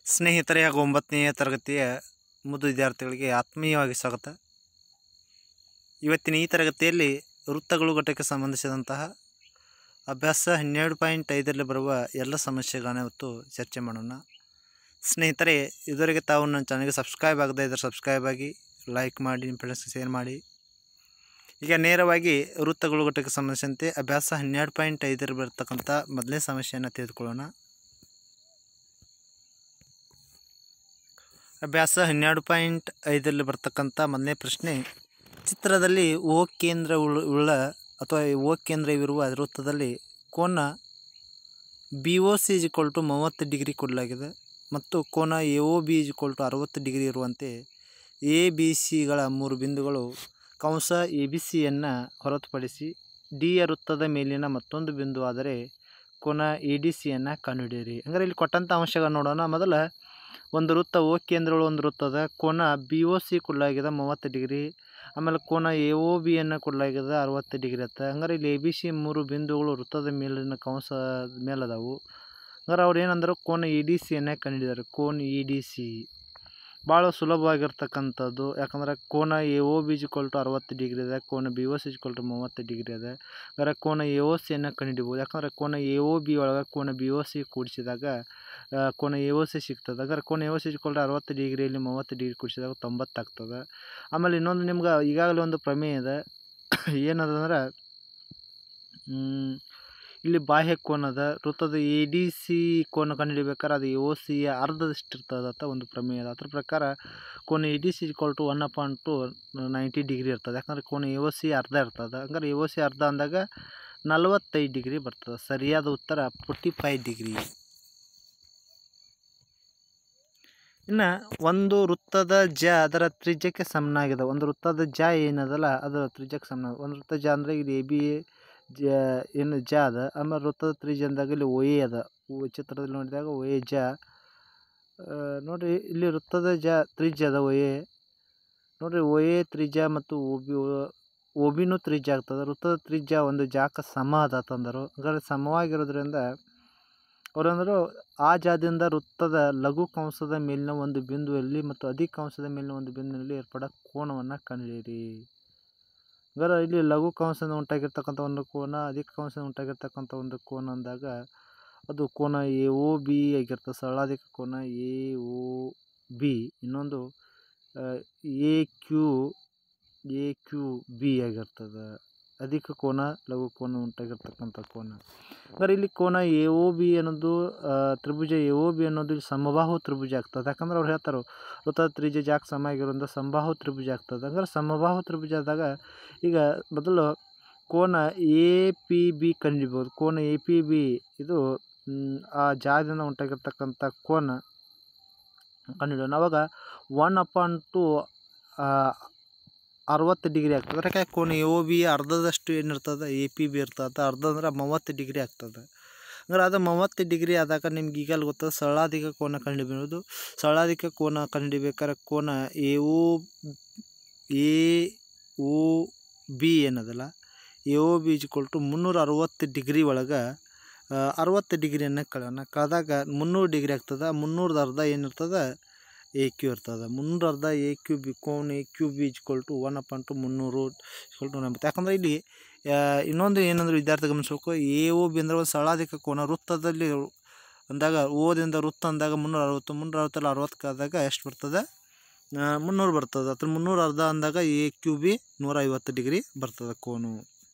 ಸ್ನೇಹಿತರೆ ಹಾಗೂ ಒಂಬತ್ತನೆಯ ತರಗತಿಯ ಮುದ್ದು ವಿದ್ಯಾರ್ಥಿಗಳಿಗೆ ಆತ್ಮೀಯವಾಗಿ ಸ್ವಾಗತ ಇವತ್ತಿನ ಈ ತರಗತಿಯಲ್ಲಿ ವೃತ್ತಗಳು ಘಟಕಕ್ಕೆ ಸಂಬಂಧಿಸಿದಂತಹ ಅಭ್ಯಾಸ ಹನ್ನೆರಡು ಪಾಯಿಂಟ್ ಐದರಲ್ಲಿ ಬರುವ ಎಲ್ಲ ಸಮಸ್ಯೆಗಳನ್ನ ಇವತ್ತು ಚರ್ಚೆ ಮಾಡೋಣ ಸ್ನೇಹಿತರೆ ಇದುವರೆಗೆ ತಾವು ನನ್ನ ಚಾನಲ್ಗೆ ಸಬ್ಸ್ಕ್ರೈಬ್ ಆಗದೇ ಇದ್ದರೆ ಸಬ್ಸ್ಕ್ರೈಬ್ ಆಗಿ ಲೈಕ್ ಮಾಡಿ ನಿಮ್ಮ ಫ್ರೆಂಡ್ಸ್ಗೆ ಶೇರ್ ಮಾಡಿ ಈಗ ನೇರವಾಗಿ ವೃತ್ತಗಳು ಘಟಕಕ್ಕೆ ಸಂಬಂಧಿಸಿದಂತೆ ಅಭ್ಯಾಸ ಹನ್ನೆರಡು ಪಾಯಿಂಟ್ ಐದರಲ್ಲಿ ಬರ್ತಕ್ಕಂಥ ಮೊದಲನೇ ಸಮಸ್ಯೆಯನ್ನು ತೆಗೆದುಕೊಳ್ಳೋಣ ಅಭ್ಯಾಸ ಹನ್ನೆರಡು ಪಾಯಿಂಟ್ ಐದರಲ್ಲಿ ಬರ್ತಕ್ಕಂಥ ಮೊದಲನೇ ಪ್ರಶ್ನೆ ಚಿತ್ರದಲ್ಲಿ ಓ ಕೇಂದ್ರ ಉಳ್ಳ ಉಳ್ಳ ಅಥವಾ ಓ ಕೇಂದ್ರವಿರುವ ವೃತ್ತದಲ್ಲಿ ಕೋನ B O C is equal to ಮೂವತ್ತು ಡಿಗ್ರಿ ಕೊಡಲಾಗಿದೆ ಮತ್ತು ಕೋನ A O B is equal to ಅರವತ್ತು ಡಿಗ್ರಿ ಇರುವಂತೆ ಎ ಬಿ ಸಿಗಳ ಮೂರು ಬಿಂದುಗಳು ಕಂಸ ಎ ಬಿ ಸಿಯನ್ನು ಹೊರತುಪಡಿಸಿ ಡಿ ಯ ವೃತ್ತದ ಮೇಲಿನ ಮತ್ತೊಂದು ಬಿಂದು ಆದರೆ ಕೋನ ಎ ಡಿ ಸಿಯನ್ನು ಕಂಡುಹಿಡಿಯಿರಿ ಹಂಗಾರೆ ಇಲ್ಲಿ ಕೊಟ್ಟಂಥ ಅಂಶಗಳನ್ನ ನೋಡೋಣ ಮೊದಲ ಒಂದು ವೃತ್ತ ಓ ಕೇಂದ್ರಗಳು ಒಂದು ವೃತ್ತದ ಕೋನ ಬಿ ಒ ಸಿ ಕೊಡಲಾಗಿದೆ ಮೂವತ್ತು ಡಿಗ್ರಿ ಆಮೇಲೆ ಕೋನ ಎ ಒ ಬಿಯನ್ನು ಕೊಡಲಾಗಿದೆ ಅರವತ್ತು ಡಿಗ್ರಿ ಅತ್ತ ಹಂಗಾರೆ ಇಲ್ಲಿ ಎ ಬಿ ಸಿ ಮೂರು ಬಿಂದುಗಳು ವೃತ್ತದ ಮೇಲಿನ ಕಂಸ ಮೇಲದಾವು ಹಂಗಾರೆ ಅವ್ರು ಏನಂದ್ರೆ ಕೋನ ಇ ಡಿ ಸಿಯನ್ನೇ ಕಂಡುಹಿಡಿದಾರೆ ಕೋನ್ ಇ ಡಿ ಸಿ ಭಾಳ ಸುಲಭವಾಗಿರ್ತಕ್ಕಂಥದ್ದು ಯಾಕಂದ್ರೆ ಕೋನ A O B is equal to ಅರವತ್ತು ಡಿಗ್ರಿ ಇದೆ ಕೋನ B O C is equal to ಮೂವತ್ತು ಡಿಗ್ರಿ ಇದೆ ಹಂಗಾರೆ ಕೋನ ಎ ಒ ಸಿಯನ್ನು ಕಂಡುಹಿಡಿಬೋದು ಯಾಕಂದ್ರೆ ಕೋನ ಎ ಒ ಬಿ ಒಳಗೆ ಕೋನ ಬಿ ಒ ಸಿ ಕೂಡಿಸಿದಾಗ ಆ, ಕೋನ ಎ ಒ ಸಿ ಸಿಗ್ತದೆ ಹಾಗಾದ್ರೆ ಕೋನ A O C is equal to ಅರವತ್ತು ಡಿಗ್ರಿಯಲ್ಲಿ ಮೂವತ್ತು ಡಿಗ್ರಿ ಕೂಡಿಸಿದಾಗ ತೊಂಬತ್ತಾಗ್ತದೆ ಆಮೇಲೆ ಇನ್ನೊಂದು ನಿಮ್ಗೆ ಈಗಾಗಲೇ ಒಂದು ಪ್ರಮೇಯ ಇದೆ ಏನದಂದ್ರೆ ಮ್, ಇಲ್ಲಿ ಬಾಹ್ಯ ಕೋನದ ವೃತ್ತದ ಎ ಡಿ ಸಿ ಕೋನ ಕಂಡುಹಿಡಿಬೇಕಾದ್ರೆ ಅದು ಎ ಒ ಸಿಯ ಅರ್ಧದಷ್ಟು ಇರ್ತದೆ ಅಂತ ಒಂದು ಪ್ರಮೇಯ ಅದ ಅದ್ರ ಪ್ರಕಾರ ಕೋನ A D C equal to one upon two ninety degree ಇರ್ತದೆ ಯಾಕಂದ್ರೆ ಕೋನ ಎ ಒ ಸಿ ಅರ್ಧ ಇರ್ತದೆ ಹಂಗಾರೆ ಎ ಒ ಸಿ ಅರ್ಧ ಅಂದಾಗ ನಲವತ್ತೈದು ಡಿಗ್ರಿ ಬರ್ತದೆ ಸರಿಯಾದ ಉತ್ತರ ಫೋರ್ಟಿ ಫೈವ್ ಡಿಗ್ರಿ ಇನ್ನು ಒಂದು ವೃತ್ತದ ಜ ಅದರ ತ್ರಿಜ್ಯಕ್ಕೆ ಸಮನಾಗಿದೆ ಒಂದು ವೃತ್ತದ ಜ ಏನದಲ್ಲ ಅದರ ತ್ರಿಜ್ಯಕ್ಕೆ ಸಮನ ಒಂದು ವೃತ್ತ ಜ ಅಂದರೆ ಇಲ್ಲಿ ಎ ಬಿ ಜ ಏನು ಜ ಅದ ಆಮೇಲೆ ವೃತ್ತದ ತ್ರಿಜ್ಯ ಅಂದಾಗ ಇಲ್ಲಿ ಒ ಎ ಅದ ಒ ಚಿತ್ರದಲ್ಲಿ ನೋಡಿದಾಗ ಒ ಎ ಜ ಆ, ನೋಡ್ರಿ ಇಲ್ಲಿ ವೃತ್ತದ ಜ ತ್ರಿಜ್ಯ ಅದ ಒ ಎ ನೋಡ್ರಿ ಒ ಎ ತ್ರಿಜ್ಯ ಮತ್ತು ಒ ಬಿ ಒ ಬಿನೂ ತ್ರಿಜ್ಯ ಆಗ್ತದೆ ವೃತ್ತದ ತ್ರಿಜ್ಯ ಒಂದು ಜಾಕ ಸಮ ಅದ ತಂದರು ಹಾಗಾದ್ರೆ ಸಮವಾಗಿರೋದ್ರಿಂದ ಅವರಂದರು ಆ ಜಾದಿಂದ ವೃತ್ತದ ಲಘು ಕಂಸದ ಮೇಲಿನ ಒಂದು ಬಿಂದುವಲ್ಲಿ ಮತ್ತು ಅಧಿಕ ಕಂಸದ ಮೇಲಿನ ಒಂದು ಬಿಂದುವಿನಲ್ಲಿ ಏರ್ಪಡ ಕೋನವನ್ನು ಕಂಡುಹಿಡಿಯಿರಿ ಹಾಗಾದ್ರೆ ಇಲ್ಲಿ ಲಘು ಕಂಸದಿಂದ ಉಂಟಾಗಿರ್ತಕ್ಕಂಥ ಒಂದು ಕೋನ ಅಧಿಕ ಕಂಸದಿಂದ ಉಂಟಾಗಿರ್ತಕ್ಕಂಥ ಒಂದು ಕೋನ ಅಂದಾಗ ಅದು ಕೋನ ಎ ಒ ಬಿ ಆಗಿರ್ತದೆ ಸರಳಾಧಿಕ ಕೋನ ಎ ಒ ಬಿ ಇನ್ನೊಂದು A Q A Q B ಆಗಿರ್ತದೆ ಅಧಿಕ ಕೋನ ಲಘು ಕೋನ ಉಂಟಾಗಿರ್ತಕ್ಕಂಥ ಕೋನ ಅಂದರೆ ಇಲ್ಲಿ ಕೋನ ಎ ಒ ಬಿ ಅನ್ನೋದು ಆ, ತ್ರಿಭುಜ ಎ ಒ ಬಿ ಅನ್ನೋದು ಇಲ್ಲಿ ಸಮಬಾಹು ತ್ರಿಭುಜ ಆಗ್ತದೆ ಯಾಕಂದ್ರೆ ಅವ್ರು ಹೇಳ್ತಾರೆ ವೃತ್ತ ತ್ರಿಜ್ಯ ಜಾಕ್ ಸಮ ಆಗಿರೋದ್ರಿಂದ ಸಮಬಾಹು ತ್ರಿಭುಜ ಆಗ್ತದೆ ಹಂಗಾರೆ ಸಮಬಾಹು ತ್ರಿಭುಜ ಆದಾಗ ಈಗ ಮೊದಲು ಕೋನ ಎ ಪಿ ಬಿ ಕಂಡುಹಿಡಿಬೋದು ಕೋನ ಎ ಪಿ ಬಿ ಇದು ಮ್, ಆ ಜಾದಿಂದ ಉಂಟಾಗಿರ್ತಕ್ಕಂಥ ಕೋನ ಕಂಡುಹಿಡಿಯೋಣ ಅವಾಗ ಒನ್ ಅಪಾನ್ ಟು ಅರವತ್ತು ಡಿಗ್ರಿ ಆಗ್ತದೆ ಯಾಕೆ ಕೋನ ಎ ಒ ಬಿ ಅರ್ಧದಷ್ಟು ಏನಿರ್ತದೆ ಎ ಪಿ ಬಿ ಇರ್ತದೆ ಅರ್ಧ ಅಂದ್ರೆ ಮೂವತ್ತು ಡಿಗ್ರಿ ಆಗ್ತದೆ ಅಂದ್ರೆ ಅದು ಮೂವತ್ತು ಡಿಗ್ರಿ ಆದಾಗ ನಿಮ್ಗೆ ಈಗಲ್ಲಿ ಗೊತ್ತದ ಸರಳಾಧಿಕ ಕೋನ ಕಂಡುಹಿಡಿಯೋದು ಸರಳಾಧಿಕ ಕೋನ ಕಂಡುಹಿಡಿಬೇಕಾದ್ರೆ ಕೋನ A O A O B ಏನದಲ್ಲ A O B is equal to ಮುನ್ನೂರ ಅರವತ್ತು ಡಿಗ್ರಿ ಒಳಗೆ ಅರವತ್ತು ಡಿಗ್ರಿಯನ್ನು ಕಳೆಯೋಣ ಕಳೆದಾಗ ಮುನ್ನೂರು ಡಿಗ್ರಿ ಆಗ್ತದೆ ಮುನ್ನೂರದ ಅರ್ಧ ಏನಿರ್ತದೆ ಎ ಕ್ಯೂ ಇರ್ತದೆ ಮುನ್ನೂರ ಅರ್ಧ ಎ ಕ್ಯೂ ಬಿ ಕೋನ್ A Q B is equal to one up two ಮುನ್ನೂರು ಇಜ್ಕೊಲ್ ಟು ನಂಬತ್ತು ಯಾಕಂದರೆ ಇಲ್ಲಿ ಆ, ಇನ್ನೊಂದು ಏನಂದ್ರೆ ವಿದ್ಯಾರ್ಥಿ ಗಮನಿಸ್ಬೇಕು ಎ ಒ ಬಿ ಅಂದರೆ ಒಂದು ಸರಳಾಧಿಕ ಕೋನ ವೃತ್ತದಲ್ಲಿ ಅಂದಾಗ ಓದಿಂದ ವೃತ್ತ ಅಂದಾಗ ಮುನ್ನೂರ ಅರವತ್ತು ಮುನ್ನೂರ ಅರವತ್ತಲ್ಲಿ ಅರವತ್ತು ಆದಾಗ ಎಷ್ಟು ಬರ್ತದೆ ಆ, ಮುನ್ನೂರು ಬರ್ತದೆ ಅದ್ರ ಮುನ್ನೂರ ಅರ್ಧ ಅಂದಾಗ ಎ ಕ್ಯೂ ಬಿ ನೂರ ಐವತ್ತು ಡಿಗ್ರಿ ಬರ್ತದೆ ಕೋನು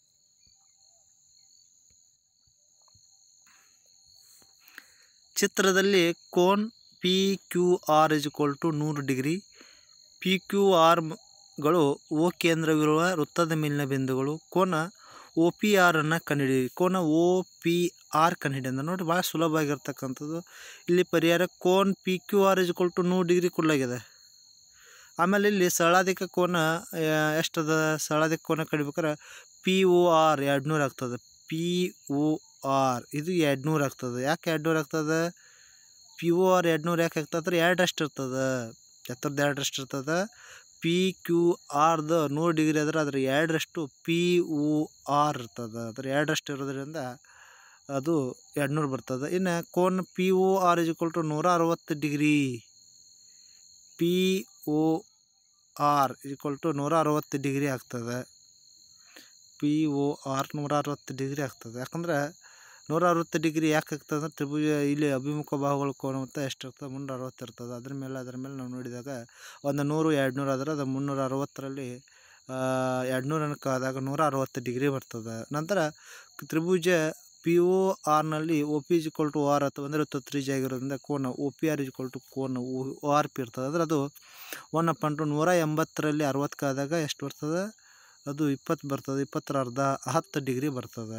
ಚಿತ್ರದಲ್ಲಿ ಕೋನ್ P Q R is equal to ನೂರು ಡಿಗ್ರಿ ಪಿ ಕ್ಯೂ ಆರ್ಗಳು ಓ ಕೇಂದ್ರವಿರುವ ವೃತ್ತದ ಮೇಲಿನ ಬಿಂದುಗಳು ಕೋನ ಒ ಪಿ ಆರನ್ನು ಕಂಡುಹಿಡಿಯಿರಿ ಕೋನ ಒ ಪಿ ಆರ್ ಕಂಡುಹಿಡಿಯೋದು ನೋಡಿ ಭಾಳ ಸುಲಭವಾಗಿರ್ತಕ್ಕಂಥದ್ದು ಇಲ್ಲಿ ಪರಿಹಾರ ಕೋನ್ P Q R is equal to ನೂರು ಡಿಗ್ರಿ ಕೊಡಲಾಗಿದೆ ಆಮೇಲೆ ಇಲ್ಲಿ ಸರಳಾಧಿಕ ಕೋನ ಆ, ಎಷ್ಟದ ಸರಳಾಧಿಕ ಕೋನ ಕಡಿಬೇಕಾರೆ ಪಿ ಒ ಆರ್ ಎರಡು ನೂರು ಆಗ್ತದೆ ಪಿ ಒ ಆರ್ ಇದು ಎರಡು ನೂರು ಆಗ್ತದೆ ಯಾಕೆ ಎರಡು ನೂರು ಆಗ್ತದೆ ಪಿ ಒ ಆರ್ ಎರಡು ನೂರು ಯಾಕೆ ಆಗ್ತದೆ ಎರಡರಷ್ಟು ಇರ್ತದೆ ಎತ್ತರದ ಎರಡರಷ್ಟು ಇರ್ತದೆ ಪಿ ಕ್ಯೂ ಆರ್ದು ನೂರು ಡಿಗ್ರಿ ಆದ್ರೆ ಅದ್ರ ಎರಡರಷ್ಟು ಪಿ ಒ ಆರ್ ಇರ್ತದೆ ಅದ್ರ ಎರಡರಷ್ಟು ಇರೋದ್ರಿಂದ ಅದು ಎರಡು ನೂರು ಬರ್ತದೆ ಇನ್ನು ಕೋನ್ P O R is to ನೂರ ಅರವತ್ತು degree P O R equal to ನೂರ ಅರವತ್ತು ಡಿಗ್ರಿ ಆಗ್ತದೆ ಪಿ ಒ ಆರ್ ನೂರ ಅರವತ್ತು ಡಿಗ್ರಿ ಆಗ್ತದೆ ಯಾಕಂದ್ರೆ ನೂರ ಅರವತ್ತು ಡಿಗ್ರಿ ಯಾಕೆ ಆಗ್ತದೆ ಅಂದ್ರೆ ತ್ರಿಭುಜ ಇಲ್ಲಿ ಅಭಿಮುಖ ಭಾಗಗಳ ಕೋನ ಮೊತ್ತ ಎಷ್ಟಿರ್ತದೆ ಮುನ್ನೂರ ಅರವತ್ತು ಇರ್ತದೆ ಅದ್ರ ಮೇಲೆ ಅದ್ರ ಮೇಲೆ ನಾವು ನೋಡಿದಾಗ ಒಂದು ನೂರು ಎರಡು ನೂರು ಆದ್ರೆ ಅದು ಮುನ್ನೂರ ಅರವತ್ತರಲ್ಲಿ ಎರಡು ನೂರು ಆದಾಗ ನೂರ ಅರವತ್ತು ಡಿಗ್ರಿ ಬರ್ತದೆ ನಂತರ ತ್ರಿಭುಜ ಪಿ ಒ ಆರ್ನಲ್ಲಿ O P is to R ಅಥವಾ ಅಂದರೆ ತ್ರಿಜ ಆಗಿರೋದ್ರಿಂದ ಕೋನ O P R is to ಕೋನ ಒ ಆರ್ ಪಿ ಇರ್ತದೆ ಅಂದ್ರೆ ಅದು ಒನ್ ಅಪಾನ್ ಟು ನೂರ ಎಂಬತ್ತರಲ್ಲಿ ಅರವತ್ತಕ್ಕಾದಾಗ ಎಷ್ಟು ಬರ್ತದೆ ಅದು ಇಪ್ಪತ್ತು ಬರ್ತದೆ ಇಪ್ಪತ್ತರ ಅರ್ಧ ಹತ್ತು ಡಿಗ್ರಿ ಬರ್ತದೆ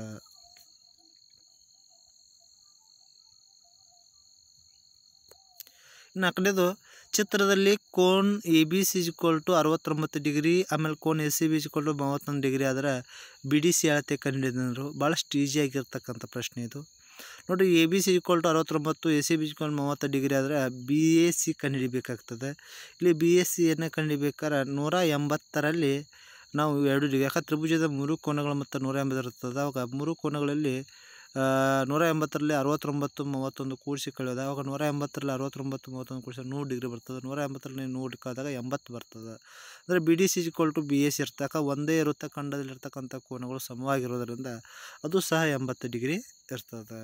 ನಾಲ್ಕನೇದು ಚಿತ್ರದಲ್ಲಿ ಕೋನ್ A B C equal to ಅರವತ್ತೊಂಬತ್ತು ಡಿಗ್ರಿ ಆಮೇಲೆ ಕೋನ್ A C B equal to ಮೂವತ್ತೊಂದು ಡಿಗ್ರಿ ಆದರೆ ಬಿ ಡಿ ಸಿ ಅಳತೆ ಕಂಡುಹಿಡಿದ್ರು ಭಾಳಷ್ಟು ಈಸಿಯಾಗಿರ್ತಕ್ಕಂಥ ಪ್ರಶ್ನೆ ಇದು ನೋಡಿ A B C equal to ಅರವತ್ತೊಂಬತ್ತು ಎ ಸಿ ಬಿ ಇಕ್ವಲ್ ಮೂವತ್ತು ಡಿಗ್ರಿ ಆದರೆ ಬಿ ಎ ಸಿ ಕಂಡುಹಿಡಿಬೇಕಾಗ್ತದೆ ಇಲ್ಲಿ ಬಿ ಎಸ್ ಸಿಯನ್ನು ಕಂಡುಹಿಡಿಬೇಕಾದ್ರೆ ನೂರ ಎಂಬತ್ತರಲ್ಲಿ ನಾವು ಎರಡು ಡಿಗ್ರಿ ಯಾಕಂದ್ರೆ ತ್ರಿಭುಜದ ಮೂರು ಕೋನಗಳು ಮತ್ತು ನೂರ ಎಂಬತ್ತು ಇರ್ತದೆ ಅವಾಗ ಮೂರು ಕೋನಗಳಲ್ಲಿ ನೂರ ಎಂಬತ್ತರಲ್ಲಿ ಅರವತ್ತೊಂಬತ್ತು ಮೂವತ್ತೊಂದು ಕೂಡಿಸಿ ಕಳೆಯೋದು ಆವಾಗ ನೂರ ಎಂಬತ್ತರಲ್ಲಿ ಅರವತ್ತೊಂಬತ್ತು ಮೂವತ್ತೊಂದು ಕೂಡಿಸಿ ನೂರು ಡಿಗ್ರಿ ಬರ್ತದೆ ನೂರ ಎಂಬತ್ತರಲ್ಲಿ ನೂರು ಕಾದಾಗ ಎಂಬತ್ತು ಬರ್ತದೆ ಅಂದರೆ B D C equal to B S ಇರ್ತಕ್ಕ ಒಂದೇ ಇರುತ್ತೆ ಖಂಡದಲ್ಲಿರ್ತಕ್ಕಂಥ ಕೋನಗಳು ಸಮವಾಗಿರೋದರಿಂದ ಅದು ಸಹ ಎಂಬತ್ತು ಡಿಗ್ರಿ ಇರ್ತದೆ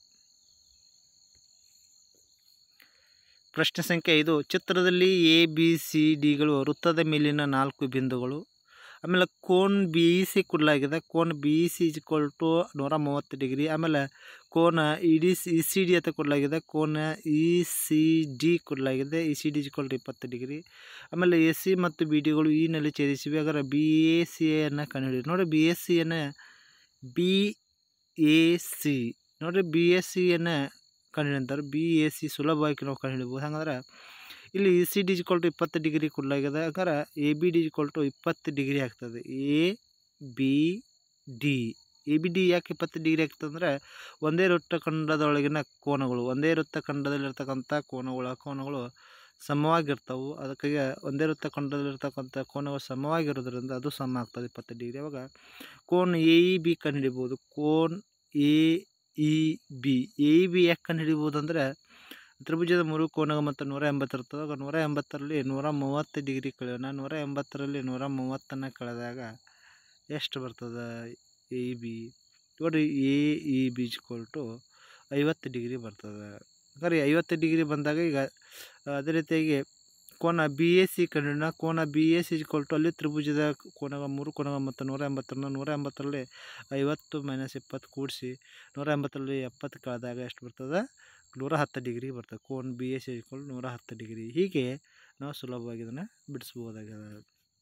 ಪ್ರಶ್ನೆ ಸಂಖ್ಯೆ ಐದು ಚಿತ್ರದಲ್ಲಿ ಎ ಬಿ ಸಿ ಡಿಗಳು ವೃತ್ತದ ಮೇಲಿನ ನಾಲ್ಕು ಬಿಂದುಗಳು ಆಮೇಲೆ ಕೋನ್ ಬಿ ಇ ಸಿ ಕೊಡಲಾಗಿದೆ ಕೋನ್ B E C equal to ನೂರ ಮೂವತ್ತು ಡಿಗ್ರಿ ಆಮೇಲೆ ಕೋನ E D C E C D ಅಂತ ಕೊಡಲಾಗಿದೆ ಕೋನ ಇ ಸಿ ಡಿ ಕೊಡಲಾಗಿದೆ E C D equal to ಇಪ್ಪತ್ತು ಡಿಗ್ರಿ ಆಮೇಲೆ ಎ ಸಿ ಮತ್ತು ಬಿ ಡಿಗಳು ಇನಲ್ಲಿ ಛೇದಿಸಿವೆ ಹಾಗಾದ್ರೆ ಬಿ ಎ ಸಿಯನ್ನು ಕಂಡುಹಿಡಿ ನೋಡಿ ಬಿ ಎಸ್ ಸಿಯನ್ನು ಬಿ ಎ ಸಿ ನೋಡಿರಿ ಬಿ ಎಸ್ ಸಿಯನ್ನು ಕಂಡುಹಿಡಿತಾರೆ ಬಿ ಎ ಸಿ ಸುಲಭವಾಗಿ ನಾವು ಕಂಡುಹಿಡಿಬೋದು ಹಾಗಂದ್ರೆ ಇಲ್ಲಿ E C D equal to ಇಪ್ಪತ್ತು ಡಿಗ್ರಿ ಕೊಡಲಾಗಿದೆ ಹಾಗಾದ್ರೆ A B D equal to ಇಪ್ಪತ್ತು ಡಿಗ್ರಿ ಆಗ್ತದೆ A B D A B D ಯಾಕೆ ಇಪ್ಪತ್ತು ಡಿಗ್ರಿ ಆಗ್ತದೆ ಅಂದರೆ ಒಂದೇ ವೃತ್ತಖಂಡದೊಳಗಿನ ಕೋನಗಳು ಒಂದೇ ವೃತ್ತಖಂಡದಲ್ಲಿರ್ತಕ್ಕಂಥ ಕೋನಗಳು ಆ ಕೋನಗಳು ಸಮವಾಗಿರ್ತವೆ ಅದಕ್ಕಾಗಿ ಒಂದೇ ವೃತ್ತಖಂಡದಲ್ಲಿರ್ತಕ್ಕಂಥ ಕೋನಗಳು ಸಮವಾಗಿರೋದ್ರಿಂದ ಅದು ಸಮ ಆಗ್ತದೆ ಇಪ್ಪತ್ತು ಡಿಗ್ರಿ ಅವಾಗ ಕೋನ್ ಎ ಇ ಬಿ ಕಂಡುಹಿಡಿಬೋದು ಕೋನ್ A E B A E B ಯಾಕೆ ಕಂಡುಹಿಡಿಬೋದು ಅಂದರೆ ತ್ರಿಭುಜದ ಮೂರು ಕೋನಗಳು ಮತ್ತು ನೂರ ಎಂಬತ್ತು ಇರ್ತದೆ ಆಗ ನೂರ ಎಂಬತ್ತರಲ್ಲಿ ನೂರ ಮೂವತ್ತು ಡಿಗ್ರಿ ಕಳೆಯೋಣ ನೂರ ಎಂಬತ್ತರಲ್ಲಿ ನೂರ ಮೂವತ್ತನ್ನು ಕಳೆದಾಗ ಎಷ್ಟು ಬರ್ತದೆ ಎ ಇ ಬಿ ನೋಡಿ A E B equal to ಐವತ್ತು ಡಿಗ್ರಿ ಬರ್ತದೆ ಹಾಗಾದ್ರೆ ಐವತ್ತು ಡಿಗ್ರಿ ಬಂದಾಗ ಈಗ ಅದೇ ರೀತಿಯಾಗಿ ಕೋನ ಬಿ ಎ ಸಿ ಕಂಡುಹಿಡಿಯೋಣ ಕೋನ B A C equal to ಅಲ್ಲಿ ತ್ರಿಭುಜದ ಕೋನಗಳು ಮೂರು ಕೋನಗಳು ಮತ್ತು ನೂರ ಎಂಬತ್ತರನ್ನು ನೂರ ಎಂಬತ್ತರಲ್ಲಿ ಐವತ್ತು ಮೈನಸ್ ಇಪ್ಪತ್ತು ಕೂಡಿಸಿ ನೂರ ಎಂಬತ್ತರಲ್ಲಿ ಎಪ್ಪತ್ತು ಕಳೆದಾಗ ಎಷ್ಟು ಬರ್ತದೆ ನೂರ ಹತ್ತು ಡಿಗ್ರಿ ಬರ್ತದೆ ಕೋನ್ ಬಿ ಎಸ್ ಇಕ್ವಲ್ ನೂರ ಹತ್ತು ಡಿಗ್ರಿ ಹೀಗೆ ನಾವು ಸುಲಭವಾಗಿ ಇದನ್ನು ಬಿಡಿಸ್ಬೋದಾಗಿದೆ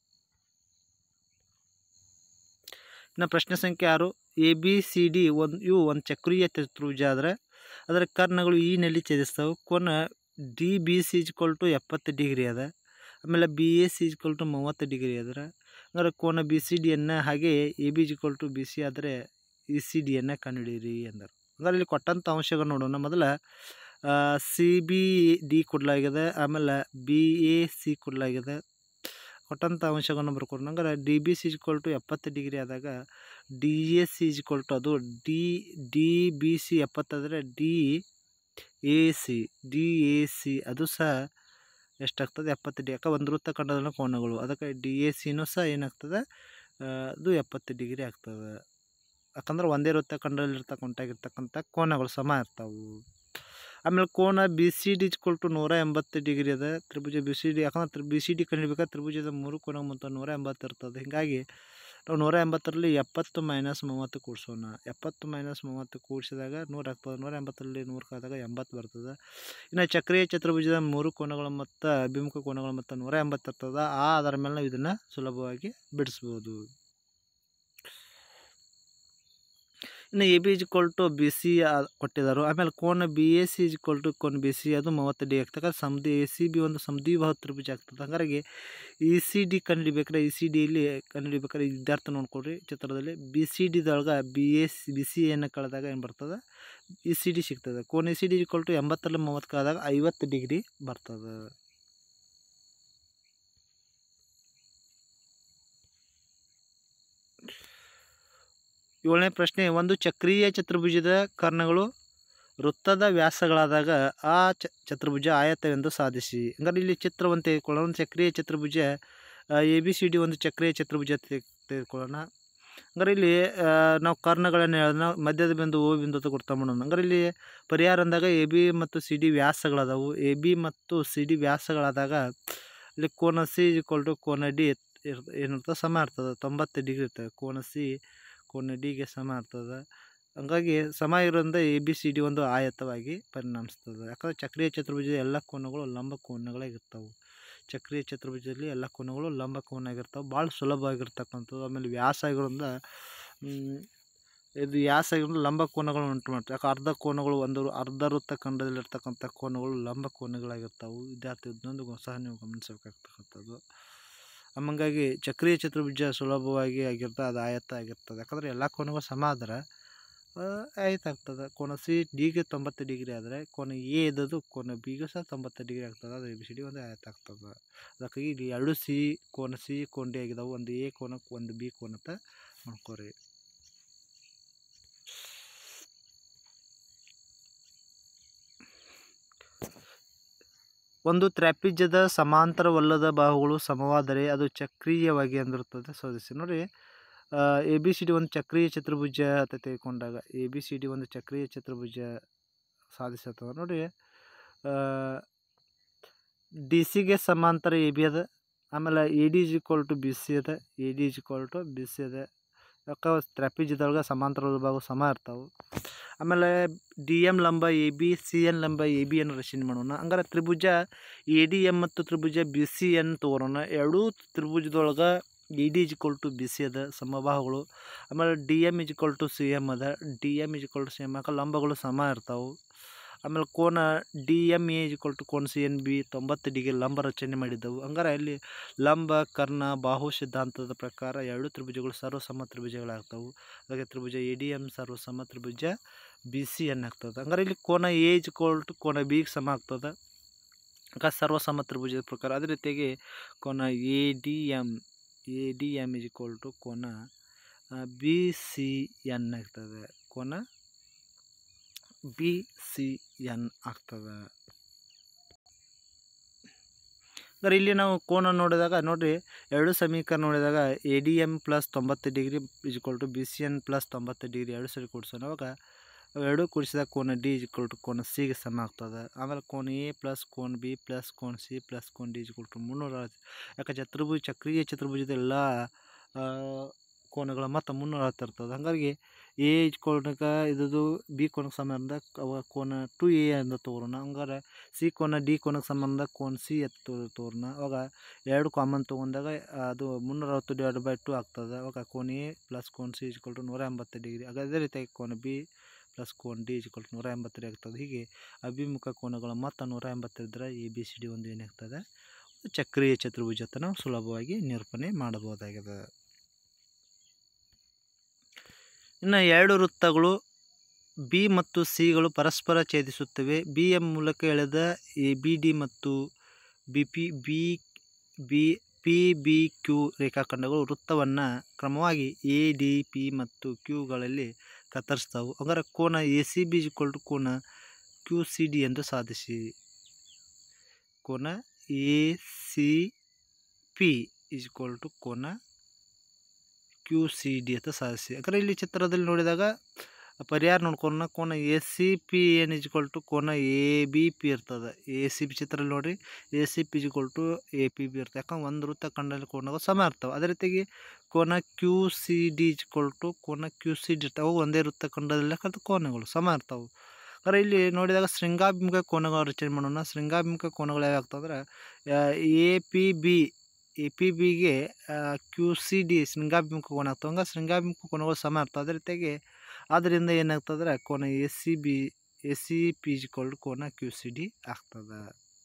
ಇನ್ನು ಪ್ರಶ್ನೆ ಸಂಖ್ಯೆ ಆರು ಎ ಬಿ ಸಿ ಡಿ ಒಂದು ಇವು ಒಂದು ಚಕ್ರೀಯ ಚತುರ್ಭುಜ ಆದರೆ ಅದರ ಕರ್ಣಗಳು ಈ ನಲ್ಲಿ ಛೇದಿಸ್ತವೆ ಕೋನ D B C equal to ಎಪ್ಪತ್ತು ಡಿಗ್ರಿ ಅದ ಆಮೇಲೆ B A C equal to ಮೂವತ್ತು ಡಿಗ್ರಿ ಅದರ ಅಂದರೆ ಕೋನ ಬಿ ಸಿ ಡಿಯನ್ನು ಹಾಗೆ A B equal to B C ಆದರೆ ಇ ಸಿ ಡಿಯನ್ನು ಕಂಡುಹಿಡಿಯಿರಿ ಎಂದರು ಅಂದರೆ ಇಲ್ಲಿ ಕೊಟ್ಟಂಥ ಅಂಶಗಳು ನೋಡೋಣ ಮೊದಲ ಸಿ ಬಿ ಡಿ ಕೊಡಲಾಗಿದೆ ಆಮೇಲೆ ಬಿ ಎ ಸಿ ಕೊಡಲಾಗಿದೆ ಕೊಟ್ಟಂಥ ಅಂಶಗಳನ್ನು ಬರ್ಕೊಡೋಣ ಹಂಗಾರೆ D B C equal to ಎಪ್ಪತ್ತು ಡಿಗ್ರಿ ಆದಾಗ D A C equal to ಅದು ಡಿ ಡಿ ಬಿ ಸಿ ಎಪ್ಪತ್ತಾದರೆ D A C D A C ಅದು ಸಹ ಎಷ್ಟಾಗ್ತದೆ ಎಪ್ಪತ್ತು ಡಿ ಯಾಕೆ ಒಂದು ವೃತ್ತ ಖಂಡದ ಕೋನಗಳು ಅದಕ್ಕೆ ಡಿ ಎ ಸಿನೂ ಸಹ ಏನಾಗ್ತದೆ ಅದು ಎಪ್ಪತ್ತು ಡಿಗ್ರಿ ಆಗ್ತದೆ ಯಾಕಂದ್ರೆ ಒಂದೇ ವೃತ್ತ ಖಂಡದಲ್ಲಿರ್ತಕ್ಕಂತಾಗಿರ್ತಕ್ಕಂಥ ಕೋನಗಳು ಸಮ ಇರ್ತಾವೆ ಆಮೇಲೆ ಕೋನ B C D equal to ನೂರ ಎಂಬತ್ತು ಡಿಗ್ರಿ ಅದ ತ್ರಿಭುಜ ಬಿ ಸಿ ಡಿ ಯಾಕಂದ್ರೆ ಬಿ ಸಿ ಡಿ ಕಂಡುಹಿಡ್ಬೇಕಾದ್ರೆ ತ್ರಿಭುಜದ ಮೂರು ಕೋನ ಮತ್ತು ನೂರ ಎಂಬತ್ತು ಇರ್ತದೆ ಹೀಗಾಗಿ ನಾವು ನೂರ ಎಂಬತ್ತರಲ್ಲಿ ಎಪ್ಪತ್ತು ಮೈನಸ್ ಮೂವತ್ತು ಕೂಡಿಸೋಣ ಎಪ್ಪತ್ತು ಮೈನಸ್ ಮೂವತ್ತು ಕೂಡಿಸಿದಾಗ ನೂರು ಆಗ್ತದೆ ನೂರ ಎಂಬತ್ತರಲ್ಲಿ ನೂರು ಕಾದಾಗ ಎಂಬತ್ತು ಬರ್ತದೆ ಇನ್ನು ಚಕ್ರೀಯ ಚತುರ್ಭುಜದ ಮೂರು ಕೋನಗಳು ಮತ್ತು ಅಭಿಮುಖ ಕೋನಗಳು ಮತ್ತು ನೂರ ಎಂಬತ್ತು ಇರ್ತದೆ ಆ ಅದರ ಮೇಲೆ ನಾವು ಇದನ್ನು ಸುಲಭವಾಗಿ ಬಿಡಿಸ್ಬೋದು ಇನ್ನು A B equal to B C ಕೊಟ್ಟಿದ್ದಾರೆ ಆಮೇಲೆ ಕೋನ B A C equal to ಕೋನ್ ಬಿ ಸಿ ಅದು ಮೂವತ್ತು ಡಿ ಆಗ್ತದೆ ಸಮದಿ ಎ ಸಿ ಬಿ ಒಂದು ಸಮದ್ವಿಬಾಹು ತ್ರಿಭುಜ ಆಗ್ತದೆ ಹಾಗಾಗಿ ಇ ಸಿ ಡಿ ಕಂಡುಹಿಡಿಬೇಕಾದ್ರೆ ಇ ಸಿ ಡಿಯಲ್ಲಿ ಕಂಡುಹಿಡಿಬೇಕಾದ್ರೆ ವಿದ್ಯಾರ್ಥ ನೋಡ್ಕೊಳ್ರಿ ಚಿತ್ರದಲ್ಲಿ ಬಿ ಸಿ ಡಿದೊಳಗೆ B A C B C ಎನ್ನು ಕಳೆದಾಗ ಏನು ಬರ್ತದೆ ಇ ಸಿ ಡಿ ಸಿಗ್ತದೆ ಕೋನ್ E C D equal to ಎಂಬತ್ತರಲ್ಲಿ ಮೂವತ್ತು ಕಳೆದಾಗ ಐವತ್ತು ಡಿಗ್ರಿ ಬರ್ತದೆ ಏಳನೇ ಪ್ರಶ್ನೆ ಒಂದು ಚಕ್ರೀಯ ಚತುರ್ಭುಜದ ಕರ್ಣಗಳು ವೃತ್ತದ ವ್ಯಾಸಗಳಾದಾಗ ಆ ಚ ಚತುರ್ಭುಜ ಆಯತವೆಂದು ಸಾಧಿಸಿ ಹಂಗಾರೆ ಇಲ್ಲಿ ಚಿತ್ರವನ್ನು ತೆಗೆದುಕೊಳ್ಳೋಣ ಒಂದು ಚಕ್ರೀಯ ಚತುರ್ಭುಜ ಎ ಬಿ ಸಿ ಡಿ ಒಂದು ಚಕ್ರೀಯ ಚತುರ್ಭುಜ ತೆಗೆ- ತೆಗೆದುಕೊಳ್ಳೋಣ ಹಂಗಾರೆ ಇಲ್ಲಿ ಆ, ನಾವು ಕರ್ಣಗಳನ್ನು ಹೇಳೋಣ ಮಧ್ಯದ ಬಿಂದು ಓ ಬಿಂದು ಅಂತ ಗುರ್ತ ಮಾಡೋಣ ಹಂಗಾರೆ ಇಲ್ಲಿ ಪರಿಹಾರ ಅಂದಾಗ ಎ ಬಿ ಮತ್ತು ಸಿ ಡಿ ವ್ಯಾಸಗಳದಾವು ಎ ಬಿ ಮತ್ತು ಸಿ ಡಿ ವ್ಯಾಸಗಳಾದಾಗ ಇಲ್ಲಿ ಕೋನ ಸಿ ಇಕ್ವಲ್ ಟು ಕೋನ ಡಿ ಏನಿರ್ತದೆ ಸಮ ಇರ್ತದೆ ತೊಂಬತ್ತು ಡಿಗ್ರಿ ಇರ್ತದೆ ಕೋನ ಸಿ ಕೋನ ಡಿಗೆ ಸಮ ಇರ್ತದೆ ಹಂಗಾಗಿ ಸಮ ಇರೋದ್ರಿಂದ ಎ ಬಿ ಸಿ ಡಿ ಒಂದು ಆಯತವಾಗಿ ಪರಿಣಮಿಸ್ತದೆ ಯಾಕಂದರೆ ಚಕ್ರೀಯ ಚತುರ್ಭುಜದ ಎಲ್ಲ ಕೋನಗಳು ಲಂಬ ಕೋನಗಳಾಗಿರ್ತವೆ ಚಕ್ರೀಯ ಚತುರ್ಭುಜದಲ್ಲಿ ಎಲ್ಲ ಕೋನಗಳು ಲಂಬ ಕೋನ ಆಗಿರ್ತಾವೆ ಭಾಳ ಸುಲಭವಾಗಿರ್ತಕ್ಕಂಥದ್ದು ಆಮೇಲೆ ವ್ಯಾಸ ಆಗಿರೋದ್ರಿಂದ ಮ್, ಇದು ವ್ಯಾಸ ಆಗಿರೋದ್ರಿಂದ ಲಂಬ ಕೋನಗಳು ಉಂಟು ಮಾಡ್ತಾರೆ ಯಾಕೆ ಅರ್ಧ ಕೋನಗಳು ಒಂದು ಅರ್ಧ ವೃತ್ತ ಖಂಡದಲ್ಲಿರ್ತಕ್ಕಂಥ ಕೋನಗಳು ಲಂಬ ಕೋನಗಳಾಗಿರ್ತಾವೆ ವಿದ್ಯಾರ್ಥಿ ಇದನ್ನೊಂದು ಸಹ ನೀವು ಗಮನಿಸಬೇಕಾಗ್ತಕ್ಕಂಥದ್ದು ಹಂಗಾಗಿ ಚಕ್ರೀಯ ಚತುರ್ಭುಜ ಸುಲಭವಾಗಿ ಆಗಿರ್ತದೆ ಅದು ಆಯತ ಆಗಿರ್ತದೆ ಯಾಕಂದರೆ ಎಲ್ಲ ಕೋನಗಳು ಸಮ ಆದ್ರೆ ಆ, ಆಯತ ಆಗ್ತದೆ ಕೋನ ಸಿ ಡಿಗೆ ತೊಂಬತ್ತು ಡಿಗ್ರಿ ಆದರೆ ಕೋನ ಎ ಇದ್ದದ್ದು ಕೋನ ಬಿಗೂ ಸಹ ತೊಂಬತ್ತು ಡಿಗ್ರಿ ಆಗ್ತದೆ ಅದು ಎ ಬಿ ಸಿ ಡಿ ಒಂದು ಆಯತ ಆಗ್ತದೆ ಅದಕ್ಕಾಗಿ ಇಲ್ಲಿ ಎರಡು ಸಿ ಕೋನ ಸಿ ಕೋನ ಡಿ ಆಗಿದಾವೆ ಒಂದು ಎ ಕೋನ ಒಂದು ಬಿ ಕೋನ ಅಂತ ಮಾಡ್ಕೋರಿ ಒಂದು ತ್ರಾಪಿಜ್ಯದ ಸಮಾಂತರವಲ್ಲದ ಬಾಹುಗಳು ಸಮವಾದರೆ ಅದು ಚಕ್ರೀಯವಾಗಿ ಅಂದಿರುತ್ತದೆ ಶೋಧಿಸಿ ನೋಡಿ ಎ ಬಿ ಸಿ ಡಿ ಒಂದು ಚಕ್ರೀಯ ಚತುರ್ಭುಜ ಅಂತ ತೆಗೆದುಕೊಂಡಾಗ ಎ ಬಿ ಸಿ ಡಿ ಒಂದು ಚಕ್ರೀಯ ಚತುರ್ಭುಜ ಸಾಧಿಸತ್ತದ ನೋಡಿ ಡಿ ಸಿಗೆ ಸಮಾಂತರ ಎ ಬಿ ಅದ ಆಮೇಲೆ A D is equal to B C ಅದ A D is equal to B C ಅದ ಯಾಕೆ ತ್ರಾಪಿಜ್ಯದೊಳಗೆ ಸಮಾಂತರವಾದ ಭಾಗ ಸಮ ಇರ್ತಾವೆ ಆಮೇಲೆ ಡಿ ಎಮ್ ಲಂಬ ಎ ಬಿ ಸಿ ಎನ್ ಲಂಬ ಎ ಬಿ ಅನ್ನು ರಚನೆ ಮಾಡೋಣ ಹಂಗಾರೆ ತ್ರಿಭುಜ ಎ ಡಿ ಎಮ್ ಮತ್ತು ತ್ರಿಭುಜ ಬಿ ಸಿ ಎನ್ ತೊಗೊಳೋಣ ಎರಡೂ ತ್ರಿಭುಜದೊಳಗೆ A D is equal to B C ಅದ ಸಮಬಾಹುಗಳು ಆಮೇಲೆ D M is equal to C M ಅದ D M is equal to C M ಯಾಕೆ ಲಂಬಗಳು ಸಮ ಇರ್ತಾವೆ ಆಮೇಲೆ ಕೋನ D M A is equal to ಕೋನ ಸಿ ಎನ್ ಬಿ ತೊಂಬತ್ತು ಡಿಗ್ರಿ ಲಂಬ ರಚನೆ ಮಾಡಿದ್ದವು ಹಂಗಾರೆ ಅಲ್ಲಿ ಲಂಬ ಕರ್ಣ ಬಾಹು ಸಿದ್ಧಾಂತದ ಪ್ರಕಾರ ಎರಡು ತ್ರಿಭುಜಗಳು ಸರ್ವಸಮ ತ್ರಿಭುಜಗಳಾಗ್ತವೆ ಹಾಗೆ ತ್ರಿಭುಜ ಎ ಡಿ ಎಮ್ ಸರ್ವಸಮ ತ್ರಿಭುಜ ಬಿ ಸಿ ಎನ್ ಆಗ್ತದೆ ಹಂಗಾರೆ ಇಲ್ಲಿ ಕೋನ ಎ ಇಜ್ಕೊಲ್ ಟು ಕೋನ ಬಿಗೆ ಸಮ ಆಗ್ತದೆ ಆಗ ಸರ್ವಸಮ ತ್ರಿಭುಜದ ಪ್ರಕಾರ ಅದೇ ರೀತಿಯಾಗಿ ಕೋನ A D M A D M is equal to ಕೋನ ಬಿ ಸಿ ಎನ್ ಆಗ್ತದೆ ಕೋನ ಬಿ ಸಿ ಎನ್ ಆಗ್ತದೆ ಅಂದರೆ ಇಲ್ಲಿ ನಾವು ಕೋನ ನೋಡಿದಾಗ ನೋಡಿರಿ ಎರಡು ಸಮೀಕರಣ ನೋಡಿದಾಗ ಎ ಡಿ ಎಮ್ ಪ್ಲಸ್ ತೊಂಬತ್ತು degree is equal to B C N plus ತೊಂಬತ್ತು ಡಿಗ್ರಿ ಎರಡು ಸರಿ ಕೂಡಿಸೋಣ ಅವಾಗ ಎರಡು ಕೂಡಿಸಿದಾಗ ಕೋನ ಡಿ ಇಸ್ ಈಕ್ವಲ್ ಟು ಕೋನ ಸಿಗೆ ಸಮ ಆಗ್ತದೆ ಆಮೇಲೆ ಕೋನ ಎ ಪ್ಲಸ್ ಕೋನ್ ಬಿ ಪ್ಲಸ್ ಕೋನ್ ಸಿ ಪ್ಲಸ್ ಕೋನ್ ಡಿ ಇಸ್ ಈಕ್ವಲ್ ಟು ಮುನ್ನೂರ ಯಾಕೆ ಚತುರ್ಭುಜ ಚಕ್ರೀಯ ಚತುರ್ಭುಜದ ಎಲ್ಲ ಕೋನಗಳ ಮೊತ್ತ ಮುನ್ನೂರ ಹತ್ತಿರ್ತದೆ ಹಾಗಾಗಿ ಎ ಕೋನಕ್ಕೆ ಇದ್ದು ಬಿ ಕೋನಕ್ಕೆ ಸಂಬಂಧ ಅವ ಕೋನ ಟು ಎ ಅಂತ ತೊಗೊಳೋಣ ಹಂಗಾರೆ ಸಿ ಕೋನ ಡಿ ಕೋನಕ್ಕೆ ಸಂಬಂಧ ಕೋನ್ ಸಿ ಎತ್ತು ತೋರೋಣ ಅವಾಗ ಎರಡು ಕಾಮನ್ ತೊಗೊಂಡಾಗ ಅದು ಮುನ್ನೂರ ಅರವತ್ತು ಡಿವೈಡ್ ಬೈ ಟು ಆಗ್ತದೆ ಅವಾಗ ಕೋನ್ ಎ ಪ್ಲಸ್ ಕೋನ್ ಸಿ ಇಸ್ಕೊಲ್ ಟು ನೂರ ಎಂಬತ್ತು ಡಿಗ್ರಿ ಆಗ ಅದೇ ರೀತಿಯಾಗಿ ಕೋನ ಬಿ ಪ್ಲಸ್ ಕೋನ್ ಡಿ ಇಸ್ಕೊಲ್ ಟು ನೂರ ಎಂಬತ್ತು ಆಗ್ತದೆ ಹೀಗೆ ಅಭಿಮುಖ ಕೋನಗಳ ಮೊತ್ತ ನೂರ ಎಂಬತ್ತಿದ್ರೆ ಎ ಬಿ ಸಿ ಡಿ ಒಂದು ಏನಾಗ್ತದೆ ಚಕ್ರೀಯ ಚತುರ್ಭುಜத்தை ನಾವು ಸುಲಭವಾಗಿ ನಿರೂಪಣೆ ಮಾಡಬಹುದಾಗಿದೆ ಇನ್ನು ಎರಡು ವೃತ್ತಗಳು ಬಿ ಮತ್ತು ಸಿಗಳು ಪರಸ್ಪರ ಛೇದಿಸುತ್ತವೆ ಬಿ ಎಂ ಮೂಲಕ ಎಳೆದ ಎ ಬಿ ಡಿ ಮತ್ತು B P B B P B Q ರೇಖಾಖಂಡಗಳು ವೃತ್ತವನ್ನು ಕ್ರಮವಾಗಿ ಎ ಡಿ ಪಿ ಮತ್ತು ಕ್ಯೂಗಳಲ್ಲಿ ಕತ್ತರಿಸ್ತಾವು ಹಂಗಾರೆ ಕೋನ ಎ ಸಿ ಬಿ ಟು ಕೋನ ಕ್ಯೂ ಸಿ ಡಿ ಎಂದು ಸಾಧಿಸಿ ಕೋನ A C P is to ಕೋನ ಕ್ಯೂ ಸಿ ಡಿ ಅಂತ ಸಾಧಿಸಿ ಯಾಕಂದರೆ ಇಲ್ಲಿ ಚಿತ್ರದಲ್ಲಿ ನೋಡಿದಾಗ ಪರಿಹಾರ ನೋಡ್ಕೊಂಡು ಕೋನ ಎ ಸಿ ಪಿ ಏನ್ ಇಜ್ಕೊಲ್ ಟು ಕೋನ ಎ ಬಿ ಪಿ ಇರ್ತದೆ ಎ ಸಿ ಪಿ ಚಿತ್ರದಲ್ಲಿ ನೋಡಿರಿ A C P is equal to A P B ಇರ್ತದೆ ಯಾಕಂದ್ರೆ ಒಂದು ವೃತ್ತ ಕಂಡಲ್ಲಿ ಕೋನಗಳು ಸಮ ಇರ್ತವೆ ಅದೇ ರೀತಿಯಾಗಿ ಕೋನ Q C D is equal to ಕೋನ ಕ್ಯೂ ಸಿ ಡಿ ಇರ್ತಾವೆ ಅವು ಒಂದೇ ವೃತ್ತ ಖಂಡದಲ್ಲಿ ಕಲ್ತು ಕೋನಗಳು ಸಮ ಇರ್ತಾವೆ ಆದರೆ ಇಲ್ಲಿ ನೋಡಿದಾಗ ಶೃಂಗಾಭಿಮುಖ ಕೋನಗಳು ರಚನೆ ಮಾಡೋಣ ಶೃಂಗಾಭಿಮುಖ ಕೋನಗಳು ಯಾವ್ಯಾವ ಆಗ್ತಂದ್ರೆ A P B A P ಬಿಗೆ ಕ್ಯೂ ಸಿ ಡಿ ಶೃಂಗಾಭಿಮುಖ ಕೋನ ಆಗ್ತವೆ ಹಂಗೆ ಶೃಂಗಾಭಿಮುಖ ಕೋನಗಳು ಸಮ ಇರ್ತವೆ ಅದೇ ರೀತಿಯಾಗಿ ಆದ್ದರಿಂದ ಏನಾಗ್ತದ್ರೆ ಕೋನ A C B A C P ಜಿಕೊಂಡು ಕೋನ ಕ್ಯೂ ಸಿ ಡಿ ಆಗ್ತದೆ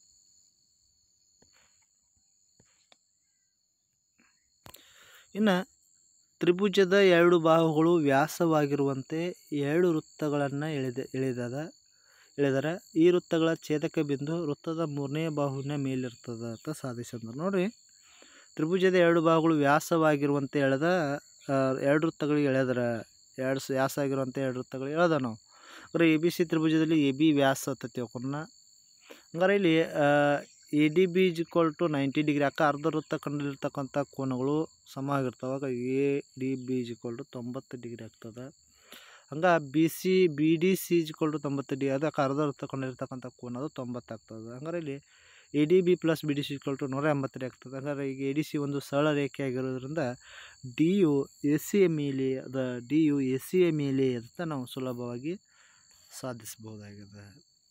ಇನ್ನು ತ್ರಿಭುಜದ ಎರಡು ಬಾಹುಗಳು ವ್ಯಾಸವಾಗಿರುವಂತೆ ಎರಡು ವೃತ್ತಗಳನ್ನು ಎಳೆದ ಎಳೆದದ ಎಳೆದರೆ ಈ ವೃತ್ತಗಳ ಛೇದಕ ಬಿಂದು ವೃತ್ತದ ಮೂರನೇ ಬಾಹುವಿನ ಮೇಲಿರ್ತದೆ ಅಂತ ಸಾಧಿಸಿದ್ರು ನೋಡಿರಿ ತ್ರಿಭುಜದ ಎರಡು ಬಾಹುಗಳು ವ್ಯಾಸವಾಗಿರುವಂತೆ ಎಳೆದ ಎರಡು ವೃತ್ತಗಳಿಗೆ ಎಳೆದರ ಎರಡು ಸ ವ್ಯಾಸ ಆಗಿರುವಂಥ ಎರಡು ವೃತ್ತಗಳು ಹೇಳ್ದ ನಾವು ಅಂದ್ರೆ ಎ ಬಿ ಸಿ ತ್ರಿಭುಜದಲ್ಲಿ ಎ ಬಿ ವ್ಯಾಸ ಅಂತ ತಿಳ್ಕೊಂಡ ಹಂಗಾರೆ ಇಲ್ಲಿ A D B is equal to ninety degree ಅಕ್ಕ ಅರ್ಧ ವೃತ್ತ ಕಂಡಲ್ಲಿರ್ತಕ್ಕಂಥ ಕೋನಗಳು ಸಮ ಆಗಿರ್ತಾವೆ ಆಗ A D B is equal to ತೊಂಬತ್ತು ಡಿಗ್ರಿ ಆಗ್ತದೆ ಹಂಗೆ B C B D C is equal to ತೊಂಬತ್ತು ಡಿ ಅದಕ್ಕೆ ಅರ್ಧ ವೃತ್ತ ಕೊಂಡಿರ್ತಕ್ಕಂಥ ಕೋನ ಅದು ತೊಂಬತ್ತು ಆಗ್ತದೆ ಹಂಗಾರೆ ಇಲ್ಲಿ A D B plus B D C equal to ನೂರ ಎಂಬತ್ತು ಆಗ್ತದೆ ಹಂಗಾರೆ ಈಗ ಎ ಡಿ ಸಿ ಒಂದು ಸರಳ ರೇಖೆ ಆಗಿರೋದ್ರಿಂದ D U A C A ಮೇಲೆ ಅದ D U A C A ಮೇಲೆ ಅಂತ ನಾವು ಸುಲಭವಾಗಿ ಸಾಧಿಸಬಹುದಾಗಿದೆ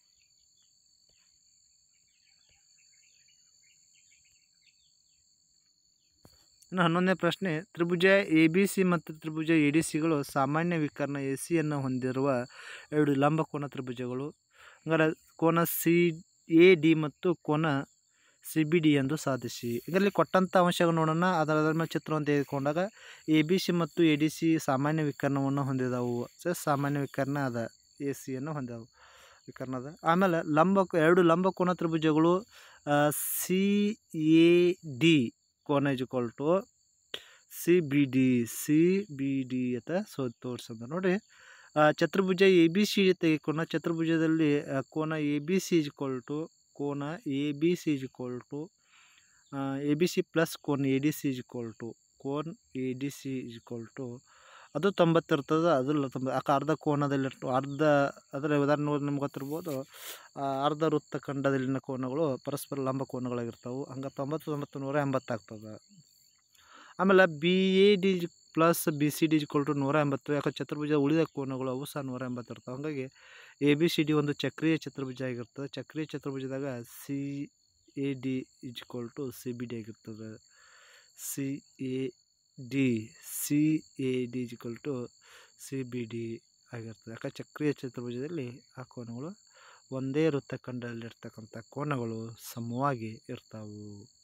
ಇನ್ನು ಹನ್ನೊಂದನೇ ಪ್ರಶ್ನೆ ತ್ರಿಭುಜ ಎ ಬಿ ಸಿ ಮತ್ತು ತ್ರಿಭುಜ ಎ ಡಿ ಸಿಗಳು ಸಾಮಾನ್ಯ ವಿಕರ್ಣ ಎ ಸಿಯನ್ನು ಹೊಂದಿರುವ ಎರಡು ಲಂಬ ಕೋನ ತ್ರಿಭುಜಗಳು ಹಂಗಾರೆ ಕೋನ ಸಿ ಎ ಡಿ ಮತ್ತು ಕೋನ ಸಿ ಬಿ ಡಿ ಎಂದು ಸಾಧಿಸಿ ಇದರಲ್ಲಿ ಕೊಟ್ಟಂಥ ಅಂಶಗಳು ನೋಡೋಣ ಅದರ ಅದರ ಮೇಲೆ ಚಿತ್ರವನ್ನು ತೆಗೆದುಕೊಂಡಾಗ ಎ ಬಿ ಸಿ ಮತ್ತು ಎ ಡಿ ಸಿ ಸಾಮಾನ್ಯ ವಿಕರ್ಣವನ್ನು ಹೊಂದಿದವು ಸೊ ಸಾಮಾನ್ಯ ವಿಕರ್ಣ ಅದ ಎ ಸಿಯನ್ನು ಹೊಂದಿದವು ವಿಕರ್ಣ ಅದ ಆಮೇಲೆ ಲಂಬ ಎರಡು ಲಂಬ ಕೋನ ತ್ರಿಭುಜಗಳು ಸಿ ಎ ಡಿ ಕೋನ is equal to C B D C B D ಅಂತ ಸೊ ತೋರಿಸಂದ ನೋಡಿರಿ ಆ, ಚತುರ್ಭುಜ ಎ ಬಿ ಸಿ ತೆಗೆದುಕೊಂಡ ಚತುರ್ಭುಜದಲ್ಲಿ ಆ, ಕೋನ A B C is equal to ಕೋನ A B C is equal to A B C plus ಕೋನ್ A D C is equal to ಕೋನ್ A D C is equal to ಅದು ತೊಂಬತ್ತು ಇರ್ತದೆ ಅದು ಲ- ತೊಂಬ ಯಾಕೆ ಅರ್ಧ ಕೋನದಲ್ಲಿ ಅರ್ಧ ಅದರ ಉದಾಹರಣೆ ನೋಡಿ ನಮ್ಗೆ ಗೊತ್ತಿರ್ಬೋದು ಆ, ಅರ್ಧ ವೃತ್ತ ಖಂಡದಲ್ಲಿನ ಕೋನಗಳು ಪರಸ್ಪರ ಲಂಬ ಕೋನಗಳಾಗಿರ್ತಾವೆ ಹಂಗೆ ತೊಂಬತ್ತು ತೊಂಬತ್ತು ನೂರ ಎಂಬತ್ತು ಆಗ್ತದೆ ಆಮೇಲೆ B A D plus B C D equal to ನೂರ ಎಂಬತ್ತು ಯಾಕೆ ಚತುರ್ಭುಜ ಉಳಿದ ಕೋನಗಳು ಅವು ಸಹ ನೂರ ಎಂಬತ್ತು ಇರ್ತವೆ ಹಾಗಾಗಿ ಎ ಬಿ ಸಿ ಡಿ ಒಂದು ಚಕ್ರೀಯ ಚತುರ್ಭುಜ ಆಗಿರ್ತದೆ ಚಕ್ರೀಯ ಚತುರ್ಭುಜದಾಗ C A D is equal to C B D ಆಗಿರ್ತದೆ C A D C A D is equal to C B D ಆಗಿರ್ತದೆ ಯಾಕೆ ಚಕ್ರೀಯ ಚತುರ್ಭುಜದಲ್ಲಿ ಆ ಕೋನಗಳು ಒಂದೇ ವೃತ್ತಖಂಡದಲ್ಲಿರ್ತಕ್ಕಂಥ ಕೋನಗಳು ಸಮವಾಗಿ ಇರ್ತಾವು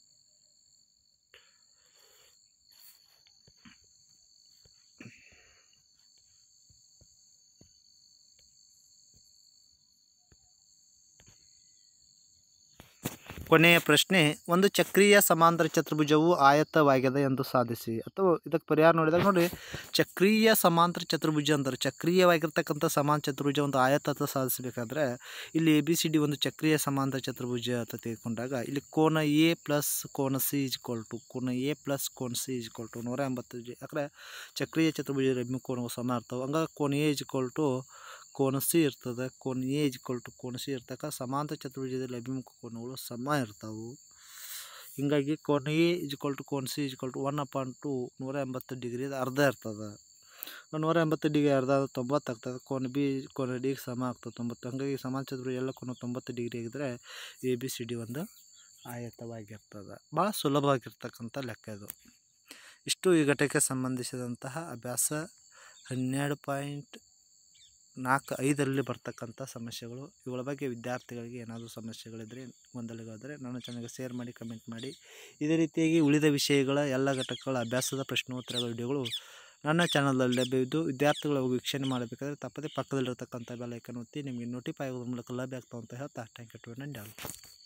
ಕೊನೆಯ ಪ್ರಶ್ನೆ ಒಂದು ಚಕ್ರೀಯ ಸಮಾಂತರ ಚತುರ್ಭುಜವು ಆಯತವಾಗಿದೆ ಎಂದು ಸಾಧಿಸಿ ಅಥವಾ ಇದಕ್ಕೆ ಪರಿಹಾರ ನೋಡಿದಾಗ ನೋಡಿ ಚಕ್ರೀಯ ಸಮಾಂತರ ಚತುರ್ಭುಜ ಅಂತಾರೆ ಚಕ್ರೀಯವಾಗಿರ್ತಕ್ಕಂಥ ಸಮಾನ ಚತುರ್ಭುಜ ಒಂದು ಆಯತ ಅಂತ ಸಾಧಿಸಬೇಕಾದ್ರೆ ಇಲ್ಲಿ ಎ ಬಿ ಸಿ ಡಿ ಒಂದು ಚಕ್ರೀಯ ಸಮಾಂತರ ಚತುರ್ಭುಜ ಅಂತ ತೆಗೆದುಕೊಂಡಾಗ ಇಲ್ಲಿ ಕೋನ ಎ ಪ್ಲಸ್ ಕೋನ ಸಿ ಇಸ್ ಟು ಕೋನ ಎ ಪ್ಲಸ್ ಕೋನ ಸಿ ಇಸ್ ಟು ನೂರ ಎಂಬತ್ತು ಜಿ- ಯಾಕಂದ್ರೆ ಚಕ್ರೀಯ ಚತುರ್ಭುಜ ಎಮ್ಮೆ ಕೋನವು ಸಮ ಇರ್ತವೆ ಹಂಗಾಗಿ ಕೋನ ಎ ಇಸ್ ಟು ಕೋನ ಸಿ ಇರ್ತದೆ ಕೋನ ಎ ಇಸ್ ಟು ಕೋನ ಸಿ ಇರ್ತಕ್ಕ ಸಮಾಂತರ ಚತುರ್ಭುಜದಲ್ಲಿ ಅಭಿಮುಖ ಕೋನಗಳು ಸಮ ಇರ್ತಾವೆ ಹಿಂಗಾಗಿ ಕೋನ ಎ ಇಸ್ ಟು ಕೋನ C is to one upon two ನೂರ ಎಂಬತ್ತು ಡಿಗ್ರಿ ಅರ್ಧ ಇರ್ತದೆ ನೂರ ಎಂಬತ್ತು ಡಿಗ್ರಿ ಅರ್ಧ ಆದ್ರೆ ತೊಂಬತ್ತು ಆಗ್ತದೆ ಕೋನ ಬಿ ಕೋನ ಡಿಗೆ ಸಮ ಆಗ್ತದೆ ತೊಂಬತ್ತು ಹಂಗಾಗಿ ಸಮಾನ ಚತುರ್ಭುಜ ಎಲ್ಲ ಕೋನ ತೊಂಬತ್ತು ಡಿಗ್ರಿ ಆಗಿದ್ರೆ ಎ ಬಿ ಸಿ ಡಿ ಒಂದು ಆಯತವಾಗಿರ್ತದೆ ಭಾಳ ಸುಲಭವಾಗಿರ್ತಕ್ಕಂಥ ಲೆಕ್ಕ ಇದು ಇಷ್ಟು ಈ ಘಟಕ್ಕೆ ಸಂಬಂಧಿಸಿದಂತಹ ಅಭ್ಯಾಸ ಹನ್ನೆರಡು ಪಾಯಿಂಟ್ ನಾಲ್ಕು ಐದರಲ್ಲಿ ಬರ್ತಕ್ಕಂಥ ಸಮಸ್ಯೆಗಳು ಇವುಗಳ ಬಗ್ಗೆ ವಿದ್ಯಾರ್ಥಿಗಳಿಗೆ ಏನಾದರೂ ಸಮಸ್ಯೆಗಳಿದ್ದರೆ ಗೊಂದಲಗಳಿದ್ದರೆ ನನ್ನ ಚಾನಲ್ಗೆ ಶೇರ್ ಮಾಡಿ ಕಮೆಂಟ್ ಮಾಡಿ ಇದೇ ರೀತಿಯಾಗಿ ಉಳಿದ ವಿಷಯಗಳ ಎಲ್ಲ ಘಟಕಗಳ ಅಭ್ಯಾಸದ ಪ್ರಶ್ನೋತ್ತರಗಳ ವಿಡಿಯೋಗಳು ನನ್ನ ಚಾನಲ್ನಲ್ಲಿ ಲಭ್ಯವಿದ್ದು ವಿದ್ಯಾರ್ಥಿಗಳು ಅವು ವೀಕ್ಷಣೆ ಮಾಡಬೇಕಾದ್ರೆ ತಪ್ಪದೇ ಪಕ್ಕದಲ್ಲಿರ್ತಕ್ಕಂಥ ಬೆಲ್ ಐಕನ್ ಒತ್ತಿ ನಿಮಗೆ ನೋಟಿಫೈ ಆಗೋದ್ರ ಮೂಲಕ ಲಭ್ಯ ಆಗ್ತಾವೆ ಅಂತ ಹೇಳ್ತಾ ಥ್ಯಾಂಕ್ ಯು ಟು ನಂಡ್ಯಾಲ್